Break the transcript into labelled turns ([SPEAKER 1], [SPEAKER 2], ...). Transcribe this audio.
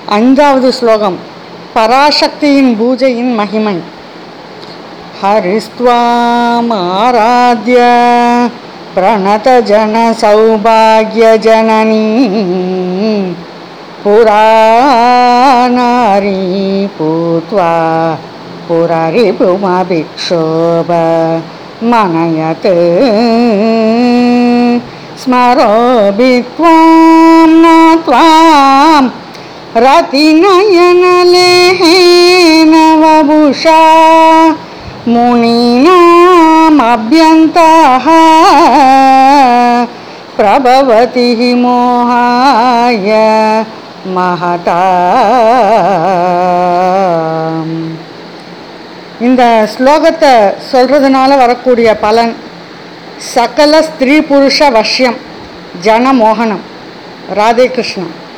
[SPEAKER 1] ஐந்தாவது ஸ்லோகம் பராசக்தியின் பூஜையின் மகிமை ஹரிஸ்வாமாராத்ய பிரணதஜன சௌபாகியஜனனீ पुरानारी पूत्वा पुररिपुमभिक्षोभ मनयत् स्मरोऽपि त्वां न त्वां रतिनयनलेहेन वपुषा मुनीनामभ्यन्तः प्रभवति हि मोहाय மகதா இந்த ஸ்லோகத்தை சொல்கிறதுனால வரக்கூடிய பலன் சகல ஸ்திரீ புருஷ வஷ்யம் ஜனமோகனம் ராதே கிருஷ்ணன்